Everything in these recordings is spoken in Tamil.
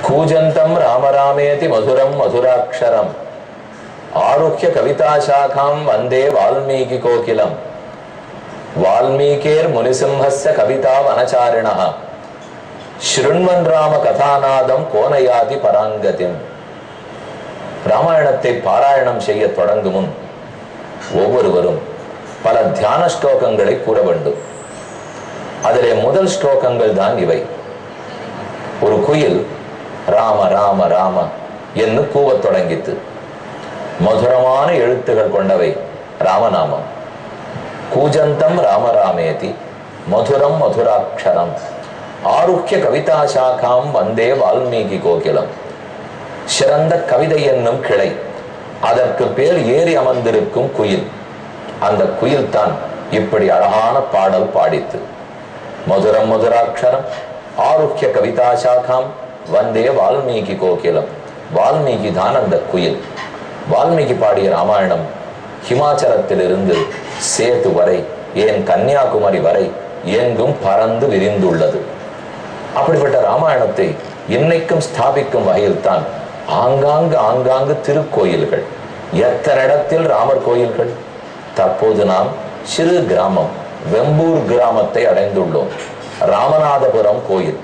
கூஜந்தம் ராமராமேதி மதுரம் மதுராட்சரம் ஆருக்கிய கவிதாசாகாம் வந்தே வால்மீகி கோகிலம் வால்மீகேர் முனிசிம்ஹஸ்ய கவிதா வனச்சாரிணः ஸ்ருண்வன் ராம கதாநாதம் கோனயாதி பராங்கதிம் ராமாயணத்தை பாராயணம் செய்ய தொடங்கும் முன் ஒவ்வொருவரும் பல தியான ஸ்லோகங்களை கூற வேண்டும் அதிலே முதல் ஸ்லோகங்கள் தான் இவை ஒரு குயில் ராம ராம ராம என்று கூவத் தொடங்கித்து மதுரமான எழுத்துகள் கொண்டவை ராமநாமம் கூஜந்தம் ராமராமேதி மதுரம் மதுராட்சரம் ஆருக்கிய கவிதா சாகாம் வந்தே வால்மீகி கோகிலம் சிறந்த கவிதை என்னும் கிளை அதற்கு பேர் ஏறி அமர்ந்திருக்கும் குயில் அந்த குயில் தான் இப்படி அழகான பாடல் பாடித்து மதுரம் மதுராட்சரம் ஆருக்கிய கவிதா சாகாம் வந்தே வால்மீகி கோகிலம் வால்மீகி தான் அந்த குயில் வால்மீகி பாடிய ராமாயணம் ஹிமாச்சலத்திலிருந்து சேது வரை ஏன் கன்னியாகுமரி வரை எங்கும் பறந்து விரிந்துள்ளது அப்படிப்பட்ட ராமாயணத்தை இன்னைக்கும் ஸ்தாபிக்கும் வகையில்தான் ஆங்காங்கு ஆங்காங்கு திருக்கோயில்கள் எத்தனை இடத்தில் ராமர் கோயில்கள் தற்போது நாம் சிறு கிராமம் வெம்பூர் கிராமத்தை அடைந்துள்ளோம் ராமநாதபுரம் கோயில்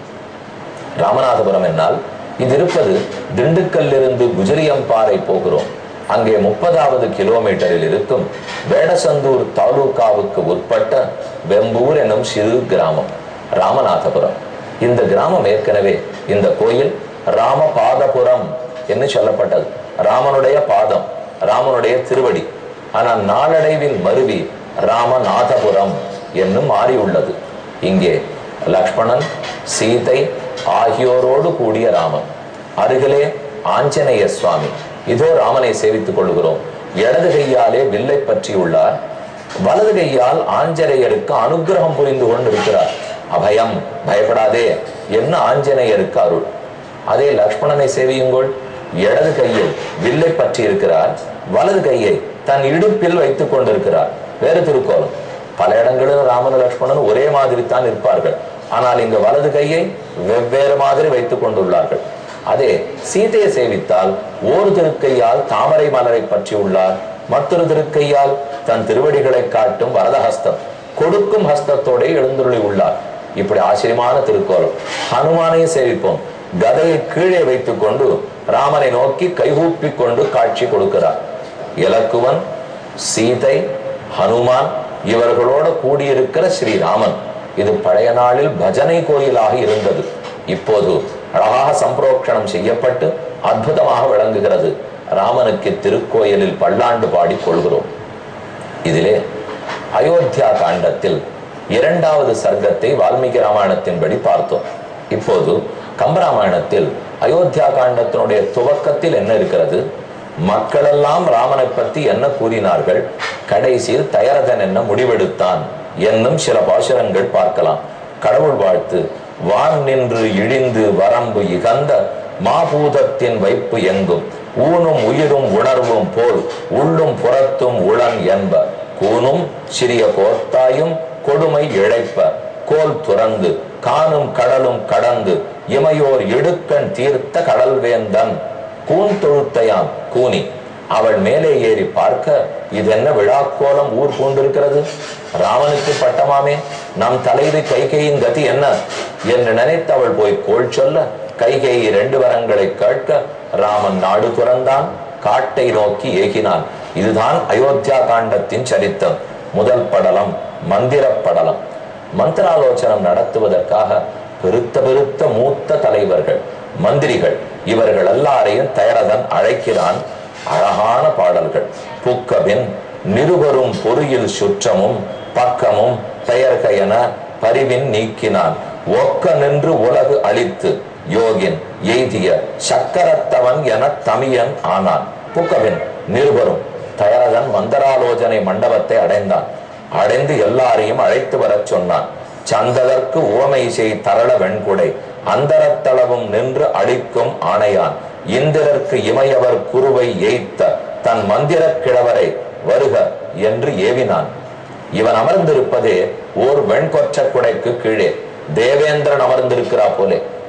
ராமநாதபுரம் என்னால் இது இருப்பது திண்டுக்கல்லிருந்து குஜரியம்பாறை போகிறோம் அங்கே முப்பதாவது கிலோமீட்டரில் இருக்கும் வேடசந்தூர் தாலுகாவுக்கு உட்பட்ட வெம்பூர் எனும் சிறு கிராமம் ராமநாதபுரம் இந்த கிராமம் ஏற்கனவே இந்த கோயில் ராமபாதபுரம் என்று சொல்லப்பட்டது ராமனுடைய பாதம் ராமனுடைய திருவடி ஆனால் நாளடைவில் மருவி ராமநாதபுரம் என்னும் மாறியுள்ளது இங்கே லக்ஷ்மணன் சீதை ஆகியோரோடு கூடிய ராமன் அருகிலே ஆஞ்சநேய சுவாமி இதோ ராமனை சேவித்துக் கொள்கிறோம் இடது கையாலே வில்லை பற்றியுள்ளார் வலது கையால் ஆஞ்சநேயருக்கு அனுகிரகம் புரிந்து கொண்டிருக்கிறார் அபயம் பயப்படாதே என்ன ஆஞ்சநேயருக்கு அருள் அதே லக்ஷ்மணனை சேவியுங்கள் இடது கையில் வில்லை பற்றி இருக்கிறார் வலது கையை தன் இடுப்பில் வைத்துக் கொண்டிருக்கிறார் வேறு திருக்கோலம் பல இடங்களில் ராமன் லக்ஷ்மணன் ஒரே மாதிரி தான் இருப்பார்கள் ஆனால் இங்கு வலது கையை வெவ்வேறு மாதிரி வைத்துக் கொண்டுள்ளார்கள் அதே சீதையை சேவித்தால் ஒரு திருக்கையால் தாமரை மலரை பற்றி உள்ளார் மற்றொரு திருக்கையால் தன் திருவடிகளை காட்டும் வரதஹஸ்தம் கொடுக்கும் ஹஸ்தத்தோட எழுந்துருளி உள்ளார் இப்படி ஆச்சரியமான திருக்கோலம் ஹனுமானையும் சேவிப்போம் கதையை கீழே வைத்துக் கொண்டு ராமனை நோக்கி கைகூப்பி கொண்டு காட்சி கொடுக்கிறார் இலக்குவன் சீதை ஹனுமான் இவர்களோட கூடியிருக்கிற ஸ்ரீராமன் இது பழைய நாளில் பஜனை கோயிலாக இருந்தது இப்போது அழகாக சம்பிரோக்ஷணம் செய்யப்பட்டு அற்புதமாக விளங்குகிறது ராமனுக்கு திருக்கோயிலில் பல்லாண்டு பாடி கொள்கிறோம் இதிலே அயோத்தியா காண்டத்தில் இரண்டாவது சர்க்கத்தை வால்மீகி ராமாயணத்தின்படி பார்த்தோம் இப்போது கம்பராமாயணத்தில் அயோத்தியா காண்டத்தினுடைய துவக்கத்தில் என்ன இருக்கிறது மக்களெல்லாம் ராமனை பற்றி என்ன கூறினார்கள் கடைசியில் தயரதன் என்ன முடிவெடுத்தான் என்னும் சில பாசுரங்கள் பார்க்கலாம் கடவுள் வாழ்த்து வான் நின்று இழிந்து வரம்பு இகந்த மாபூதத்தின் வைப்பு எங்கும் ஊனும் உயிரும் உணர்வும் போல் உள்ளும் புறத்தும் உளன் என்ப கூனும் சிறிய கோத்தாயும் கொடுமை இழைப்ப கோல் துறந்து காணும் கடலும் கடந்து இமையோர் இடுக்கண் தீர்த்த கடல்வேந்தன் கூன் தொழுத்தையாம் கூனி அவள் மேலே ஏறி பார்க்க இது என்ன விழாக்கோலம் ஊர் பூண்டிருக்கிறது ராமனுக்கு பட்டமாமே நம் தலைவி கைகையின் கதி என்ன என்று நினைத்து அவள் போய் கோள் சொல்ல கைகை இரண்டு வரங்களை கேட்க ராமன் நாடு துறந்தான் காட்டை நோக்கி ஏகினான் இதுதான் அயோத்தியா காண்டத்தின் சரித்தம் முதல் படலம் மந்திர படலம் மந்திராலோசனம் நடத்துவதற்காக பெருத்த பெருத்த மூத்த தலைவர்கள் மந்திரிகள் இவர்கள் எல்லாரையும் தயரதன் அழைக்கிறான் அழகான பாடல்கள் புக்கபின் நிருபரும் பொறியில் சுற்றமும் பக்கமும் பெயர்க என பரிவின் நீக்கினான் ஒக்க நின்று உலகு அழித்து யோகின் எய்திய சக்கரத்தவன் என தமியன் ஆனான் புக்கபின் நிருபரும் தயரதன் மந்தராலோசனை மண்டபத்தை அடைந்தான் அடைந்து எல்லாரையும் அழைத்து வரச் சொன்னான் சந்ததற்கு உவமை செய் தரள வெண்குடை அந்தரத்தளவும் நின்று அடிக்கும் ஆணையான் இந்திரர்க்கு இமையவர் குருவை எய்த்த தன் மந்திர கிழவரை வருக என்று ஏவினான் இவன் அமர்ந்திருப்பதே ஓர் வெண்கொற்ற குடைக்கு கீழே தேவேந்திரன் அமர்ந்திருக்கிறா போலே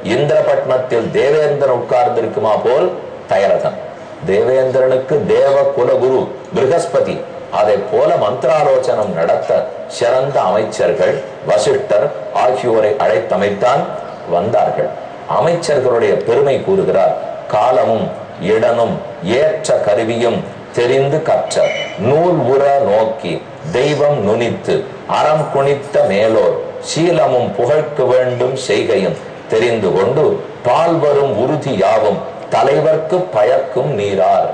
இந்திரபட்னத்தில் தேவேந்திரன் உட்கார்ந்திருக்குமா போல் தயரதன் தேவேந்திரனுக்கு தேவ குலகுரு பிருகஸ்பதி அதை போல மந்திராலோசனம் நடத்த சிறந்த அமைச்சர்கள் வசிஷ்டர் ஆகியோரை அழைத்தமைத்தான் வந்தார்கள் அமைச்சர்களுடைய பெருமை கூறுகிறார் காலமும் இடனும் ஏற்ற கருவியும் தெரிந்து கற்ற நூல் உற நோக்கி தெய்வம் நுனித்து அறம் குனித்த மேலோர் சீலமும் புகழ்க்கு வேண்டும் செய்கையும் தெரிந்து கொண்டு பால் வரும் உறுதி யாவும் தலைவர்க்கு பயக்கும் நீரார்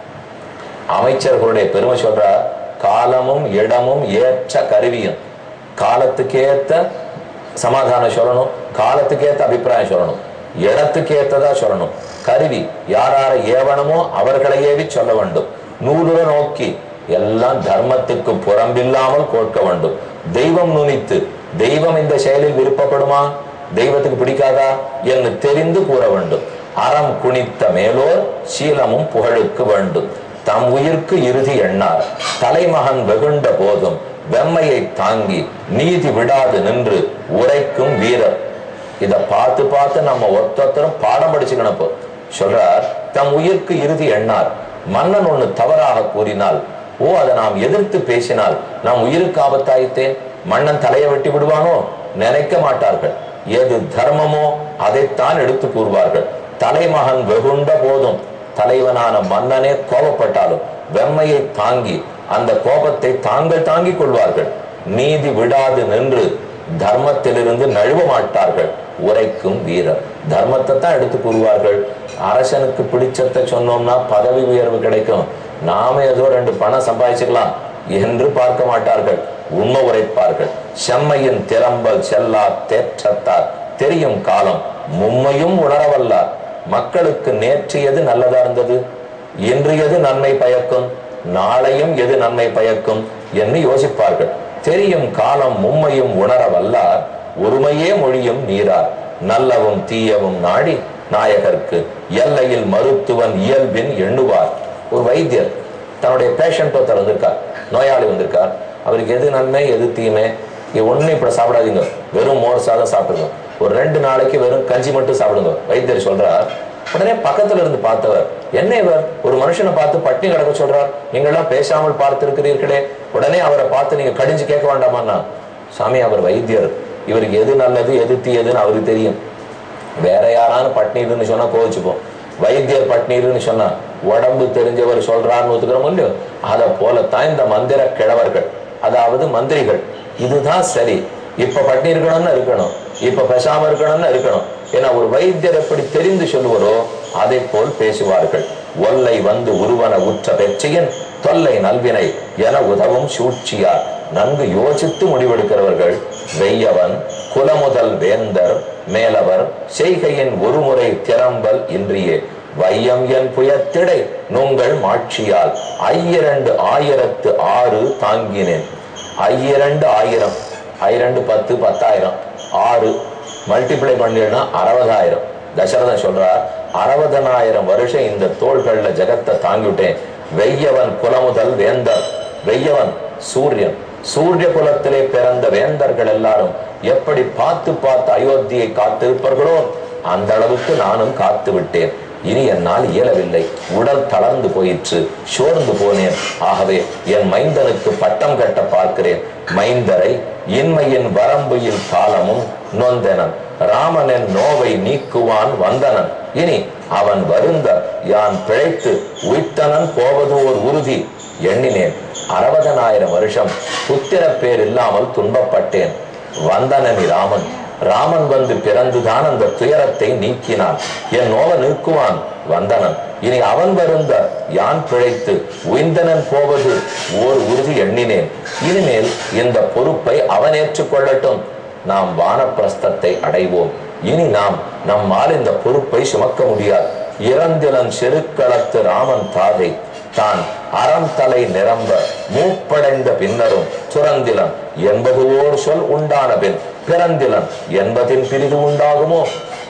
அமைச்சர்களுடைய பெருமை சொல்றார் காலமும் இடமும் ஏற்ற கருவியும் காலத்துக்கேத்த சமாதானம் சொல்லணும் காலத்துக்கேத்த அபிப்பிராயம் சொல்லணும் இடத்துக்கு ஏத்ததா சொல்லணும் கருவி யாரார ஏவனமோ அவர்களை ஏவி சொல்ல வேண்டும் நூலுற நோக்கி எல்லாம் தர்மத்துக்கு புறம்பில்லாமல் கோட்க வேண்டும் தெய்வம் நுனித்து தெய்வம் இந்த செயலில் விருப்பப்படுமா தெய்வத்துக்கு பிடிக்காதா என்று தெரிந்து கூற வேண்டும் அறம் குனித்த மேலோர் சீலமும் புகழுக்கு வேண்டும் தம் உயிர்க்கு இறுதி எண்ணார் தலைமகன் வெகுண்ட போதும் வெம்மையை தாங்கி நீதி விடாது நின்று உரைக்கும் வீரர் இத பார்த்து பார்த்து நம்ம ஒத்தொத்தரும் பாடம் படிச்சுக்கணும் இப்போ சொல்றார் தம் உயிர்க்கு இறுதி எண்ணார் மன்னன் ஒண்ணு தவறாக கூறினால் ஓ அதை நாம் எதிர்த்து பேசினால் நாம் உயிருக்கு ஆபத்தாயித்தேன் மன்னன் தலையை வெட்டி விடுவானோ நினைக்க மாட்டார்கள் எது தர்மமோ அதைத்தான் எடுத்து கூறுவார்கள் தலைமகன் வெகுண்ட போதும் தலைவனான மன்னனே கோபப்பட்டாலும் வெம்மையை தாங்கி அந்த கோபத்தை தாங்கள் தாங்கிக் கொள்வார்கள் நீதி விடாது நின்று தர்மத்திலிருந்து நழுவ மாட்டார்கள் உரைக்கும் வீரர் தர்மத்தை தான் எடுத்து கூறுவார்கள் அரசனுக்கு பிடிச்சத்தை சொன்னோம்னா பதவி உயர்வு கிடைக்கும் நாம ஏதோ ரெண்டு பணம் சம்பாதிச்சுக்கலாம் என்று பார்க்க மாட்டார்கள் உண்மை உரைப்பார்கள் செம்மையின் திறம்பல் செல்லா தேற்றத்தார் தெரியும் காலம் மும்மையும் உணரவல்லார் மக்களுக்கு நேற்று எது நல்லதா இருந்தது இன்று எது நன்மை பயக்கும் நாளையும் எது நன்மை பயக்கும் என்று யோசிப்பார்கள் தெரியும் காலம் மும்மையும் உணர வல்லார் ஒருமையே மொழியும் நீரார் நல்லவும் தீயவும் நாடி நாயகர்க்கு எல்லையில் மருத்துவன் இயல்பின் எண்ணுவார் ஒரு வைத்தியர் தன்னுடைய பேஷண்ட் ஒருத்தர் வந்திருக்கார் நோயாளி வந்திருக்கார் அவருக்கு எது நன்மை எது தீமை இது ஒண்ணு இப்படி சாப்பிடாதீங்க வெறும் மோர் சாதம் சாப்பிடுங்க ஒரு ரெண்டு நாளைக்கு வெறும் கஞ்சி மட்டும் சாப்பிடுங்க வைத்தியர் சொல்றார் உடனே பக்கத்துல இருந்து பார்த்தவர் என்ன இவர் ஒரு மனுஷனை பார்த்து பட்டினி கிடக்க சொல்றார் நீங்களாம் பேசாமல் பார்த்திருக்கிறீர்களே உடனே அவரை பார்த்து நீங்க கடிஞ்சு கேட்க வேண்டாமான்னா சாமி அவர் வைத்தியர் இவருக்கு எது நல்லது எது தீயதுன்னு அவருக்கு தெரியும் வேற யாராலும் பட்னீர்னு சொன்னா கோவிச்சுப்போம் வைத்தியர் பட்னீர்னு சொன்னா உடம்பு தெரிஞ்சவர் சொல்றாருன்னு ஒத்துக்கிறோம் இல்லையோ அதை போலத்தான் இந்த மந்திர கிழவர்கள் அதாவது மந்திரிகள் இதுதான் சரி இப்ப பட்னி இருக்கணும்னு இருக்கணும் இப்ப பேசாம இருக்கணும்னு இருக்கணும் ஏன்னா ஒரு வைத்தியர் எப்படி தெரிந்து சொல்லுவாரோ அதை போல் பேசுவார்கள் ஒல்லை வந்து உருவன உற்ற பெற்றையின் தொல்லை நல்வினை என உதவும் சூழ்ச்சியார் நன்கு யோசித்து முடிவெடுக்கிறவர்கள் வெய்யவன் குலமுதல் வேந்தர் மேலவர் செய்கையின் ஒருமுறை திறம்பல் இன்றியே வையம் என் புயத்திடை நுங்கள் மாட்சியால் ஐயிரண்டு ஆயிரத்து ஆறு தாங்கினேன் ஐயிரண்டு ஆயிரம் ஐரண்டு பத்து பத்தாயிரம் ஆறு மல்டிப்ளை பண்ணினா அறுபதாயிரம் தசரதன் சொல்றார் அறுபதனாயிரம் வருஷம் இந்த தோள்கள்ல ஜகத்தை தாங்கிவிட்டேன் வெய்யவன் குலமுதல் வேந்தர் வெய்யவன் சூரியன் சூரிய குலத்திலே பிறந்த வேந்தர்கள் எல்லாரும் எப்படி பார்த்து பார்த்து அயோத்தியை காத்திருப்பார்களோ அந்த அளவுக்கு நானும் காத்து விட்டேன் இனி என்னால் இயலவில்லை உடல் தளர்ந்து போயிற்று சோர்ந்து போனேன் ஆகவே என் மைந்தனுக்கு பட்டம் கட்ட பார்க்கிறேன் மைந்தரை இன்மையின் வரம்புயில் காலமும் நொந்தனன் ராமனின் நோவை நீக்குவான் வந்தனன் இனி அவன் வருந்த யான் பிழைத்து உய்த்தனன் போவது ஓர் உறுதி எண்ணினேன் அறுபதனாயிரம் வருஷம் புத்திர பேர் இல்லாமல் துன்பப்பட்டேன் வந்தனனி ராமன் ராமன் வந்து பிறந்துதான் அந்த துயரத்தை நீக்கினான் என் நோவ நீக்குவான் வந்தனன் இனி அவன் வருந்த யான் பிழைத்து உய்ந்தனன் போவது ஓர் உறுதி எண்ணினேன் இனிமேல் இந்த பொறுப்பை அவன் ஏற்றுக்கொள்ளட்டும் நாம் வானப்பிரஸ்தத்தை அடைவோம் இனி நாம் நம்மால் இந்த பொறுப்பை சுமக்க முடியாது இறந்திலன் செருக்களத்து ராமன் தாதை தான் அறம் தலை நிரம்ப மூப்படைந்த பின்னரும் சுரந்திலன் என்பது ஓர் சொல் உண்டான பின் பிறந்திலன் என்பதின் பிரிது உண்டாகுமோ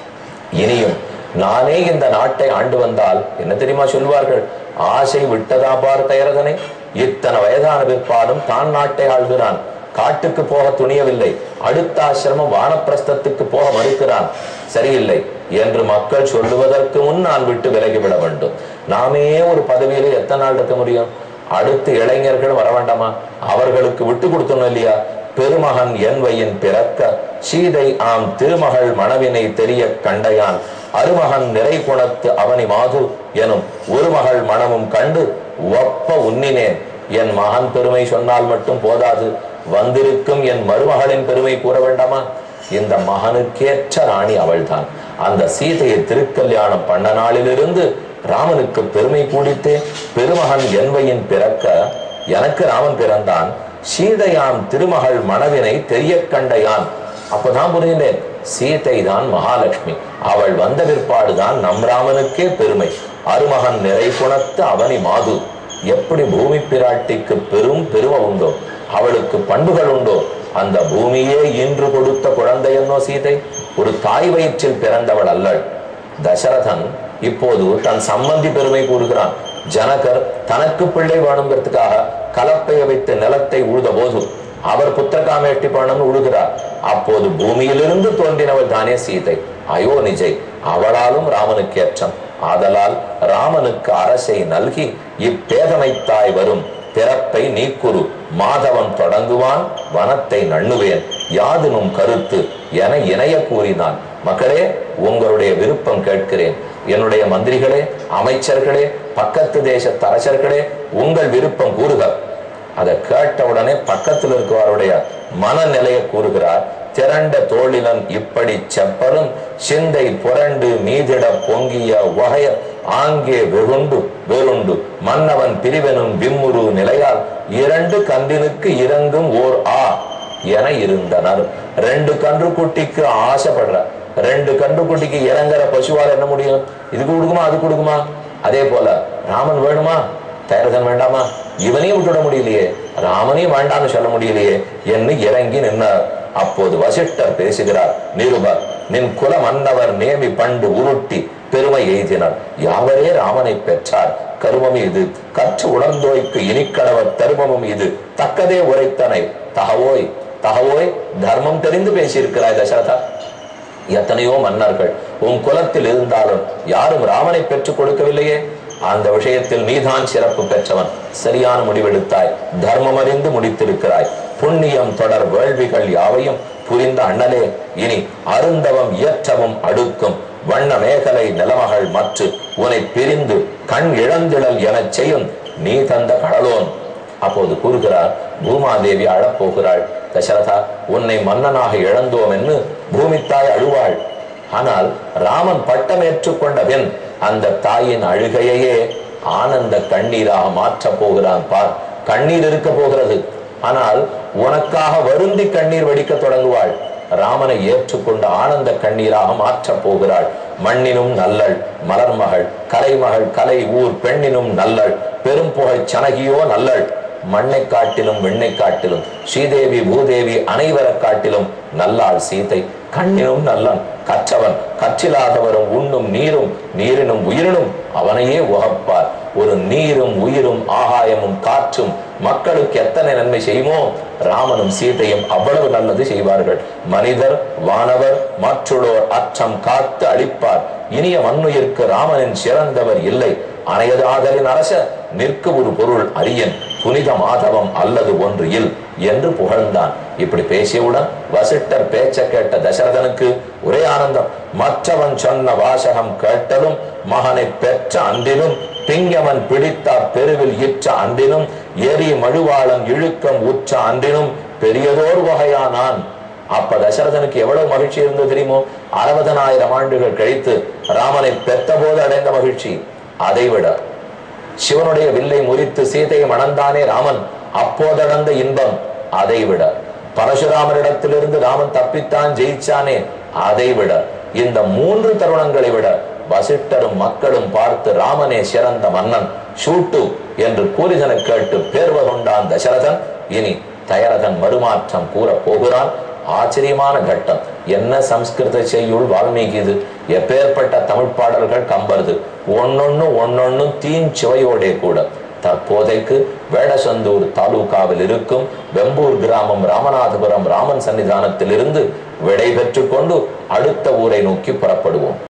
இனியும் நானே இந்த நாட்டை ஆண்டு வந்தால் என்ன தெரியுமா சொல்வார்கள் ஆசை விட்டதா பார் தயரதனை இத்தனை வயதான பிற்பாடும் தான் நாட்டை ஆள்கிறான் காட்டுக்கு போக துணியவில்லை அடுத்த ஆசிரமம் வானப்பிரஸ்தத்துக்கு போக மறுக்கிறான் சரியில்லை என்று மக்கள் சொல்லுவதற்கு முன் நான் விட்டு விலகிவிட வேண்டும் நாமே ஒரு பதவியில எத்தனை நாள் இருக்க முடியும் அடுத்து இளைஞர்கள் வர வேண்டாமா அவர்களுக்கு விட்டு கொடுத்தணும் இல்லையா பெருமகன் என்வையின் பிறக்க சீதை ஆம் திருமகள் மணவினை தெரிய கண்டையான் அருமகன் நிறை குணத்து அவனி மாது எனும் ஒரு மகள் மனமும் கண்டு ஒப்ப உன்னினேன் என் மகன் பெருமை சொன்னால் மட்டும் போதாது வந்திருக்கும் என் மருமகளின் பெருமை கூற வேண்டாமா இந்த மகனுக்கேற்ற ராணி அவள்தான் அந்த சீதையை திருக்கல்யாணம் பண்ண நாளிலிருந்து ராமனுக்கு பெருமை கூடித்தே பெருமகன் என்வையின் பிறக்க எனக்கு ராமன் பிறந்தான் சீதையாம் திருமகள் மணவினை தெரிய கண்டையான் அப்பதான் புரிந்தேன் சீதை தான் மகாலட்சுமி அவள் வந்த பிற்பாடுதான் நம் ராமனுக்கே பெருமை அருமகன் நிறை குணத்து அவனி மாது எப்படி பூமி பிராட்டிக்கு பெரும் பெருமை உண்டோ அவளுக்கு பண்புகள் உண்டோ அந்த பூமியே இன்று கொடுத்த குழந்தை என்னோ சீதை ஒரு தாய் வயிற்றில் பிறந்தவள் அல்லள் தசரதன் இப்போது தன் சம்பந்தி பெருமை கூறுகிறான் ஜனகர் தனக்கு பிள்ளை வேணுங்கிறதுக்காக கலப்பைய வைத்து நிலத்தை உழுத போது அவர் புத்திரகாமேட்டி பண்ணணும் உழுகிறார் அப்போது பூமியிலிருந்து தோன்றினவள் தானே சீதை அயோ நிஜை அவளாலும் ராமனுக்கு ஏற்றம் ஆதலால் ராமனுக்கு அரசை நல்கி இப்பேதமைத்தாய் வரும் பிறப்பை நீக்குரு மாதவன் தொடங்குவான் வனத்தை நண்ணுவேன் யாதுனும் கருத்து என இணைய கூறினான் மக்களே உங்களுடைய விருப்பம் கேட்கிறேன் என்னுடைய மந்திரிகளே அமைச்சர்களே பக்கத்து தேசத்து அரசர்களே உங்கள் விருப்பம் கூறுக அதை கேட்ட உடனே பக்கத்தில் இருக்கிறவருடைய மனநிலையை கூறுகிறார் திரண்ட தோழிலன் இப்படி செப்பலும் சிந்தை புரண்டு மீதிட பொங்கிய வகைய ஆங்கே வெகுண்டு வெருண்டு மன்னவன் பிரிவெனும் விம்முரு நிலையால் இரண்டு கன்றினுக்கு இறங்கும் ஓர் ஆ என இருந்தனர் ரெண்டு கன்று குட்டிக்கு ஆசைப்படுற ரெண்டு கன்று குட்டிக்கு இறங்குற பசுவால் என்ன முடியும் இதுக்கு கொடுக்குமா அது கொடுக்குமா அதே போல ராமன் வேணுமா தயரதன் வேண்டாமா இவனையும் விட்டுவிட முடியலையே ராமனையும் வேண்டாம்னு சொல்ல முடியலையே என்று இறங்கி நின்றார் அப்போது வசிஷ்டர் பேசுகிறார் நிருபர் நின் குல மன்னவர் நேமி பண்டு உருட்டி பெருமை எய்தினர் யாவரே ராமனை பெற்றார் கருமம் இது கற்று உணர்ந்தோய்க்கு இனிக்கடவர் தருமமும் இது தக்கதே உரைத்தனை தகவோய் தகவோய் தர்மம் தெரிந்து பேசியிருக்கிறாய் தசரதா எத்தனையோ மன்னர்கள் உன் குலத்தில் இருந்தாலும் யாரும் ராமனை பெற்றுக் கொடுக்கவில்லையே அந்த விஷயத்தில் நீதான் சிறப்பு பெற்றவன் சரியான முடிவெடுத்தாய் தர்மம் அறிந்து முடித்திருக்கிறாய் புண்ணியம் தொடர் வேள்விகள் யாவையும் புரிந்த அண்ணலே இனி அருந்தவம் இயற்றவும் அடுக்கும் வண்ண மேகலை நிலமகள் மற்று உன்னை பிரிந்து கண் இழந்திடல் எனச் செய்யும் நீ தந்த கடலோன் அப்போது கூறுகிறார் பூமாதேவி அழப்போகிறாள் தசரதா உன்னை மன்னனாக இழந்தோம் என்று பூமித்தாய் அழுவாள் ஆனால் ராமன் பட்டமேற்றுக் கொண்ட பின் அந்த தாயின் அழுகையையே ஆனந்த கண்ணீராக மாற்றப் போகிறான் பார் கண்ணீர் இருக்க போகிறது ஆனால் உனக்காக வருந்தி கண்ணீர் வடிக்க தொடங்குவாள் ராமனை ஏற்றுக்கொண்ட ஆனந்த கண்ணீராக மாற்றப் போகிறாள் மண்ணினும் நல்லள் மலர்மகள் கலைமகள் கலை ஊர் பெண்ணினும் நல்லள் பெரும் புகழ் சனகியோ நல்லள் மண்ணை காட்டிலும் வெண்ணை காட்டிலும் ஸ்ரீதேவி பூதேவி அனைவரை காட்டிலும் நல்லாள் சீதை கண்ணினும் நல்லன் கற்றவன் கற்றிலாதவரும் உண்ணும் நீரும் நீரினும் உயிரினும் அவனையே உகப்பார் ஒரு நீரும் உயிரும் ஆகாயமும் காற்றும் மக்களுக்கு எத்தனை நன்மை செய்யுமோ ராமனும் சீதையும் அவ்வளவு நல்லது செய்வார்கள் மனிதர் வானவர் மற்றுள்ளோர் அச்சம் காத்து அளிப்பார் இனிய மண்ணுயிர்க்கு ராமனின் சிறந்தவர் இல்லை அணையதாதலின் அரச நிற்க ஒரு பொருள் அரியன் புனித மாதவம் அல்லது ஒன்று இல் என்று புகழ்ந்தான் இப்படி பேசியவுடன் வசிட்டர் பேச்ச கேட்ட தசரதனுக்கு ஒரே ஆனந்தம் மற்றவன் சொன்ன வாசகம் கேட்டலும் மகனை பெற்ற அன்றிலும் திங்கவன் பிடித்த பெருவில் இற்ற அன்றினும் எரி மழுவாளன் இழுக்கம் உற்ற அன்றினும் பெரியதோர் வகையானான் அப்ப தசரதனுக்கு எவ்வளவு மகிழ்ச்சி இருந்தது தெரியுமோ அறுபதனாயிரம் ஆண்டுகள் கழித்து ராமனை பெற்ற போது அடைந்த மகிழ்ச்சி அதைவிட சிவனுடைய வில்லை முறித்து சீதையை மணந்தானே ராமன் அப்போதடந்த இன்பம் அதைவிட பரசுராமரிடத்திலிருந்து ராமன் தப்பித்தான் ஜெயிச்சானே அதைவிட இந்த மூன்று தருணங்களை விட வசிட்டரும் மக்களும் பார்த்து ராமனே சிறந்த மன்னன் ஷூட்டு என்று கூறிதனை கேட்டு பேர்வ கொண்டான் தசரதன் இனி தயரதன் மறுமாற்றம் கூற போகிறான் ஆச்சரியமான கட்டம் என்ன சம்ஸ்கிருத செய்யுள் வால்மீகி இது எப்பேற்பட்ட தமிழ் பாடல்கள் கம்பருது ஒன்னொன்னு ஒன்னொன்னு தீன் சுவையோடே கூட தற்போதைக்கு வேடசந்தூர் தாலுகாவில் இருக்கும் வெம்பூர் கிராமம் ராமநாதபுரம் ராமன் சன்னிதானத்திலிருந்து விடை பெற்றுக் கொண்டு அடுத்த ஊரை நோக்கி புறப்படுவோம்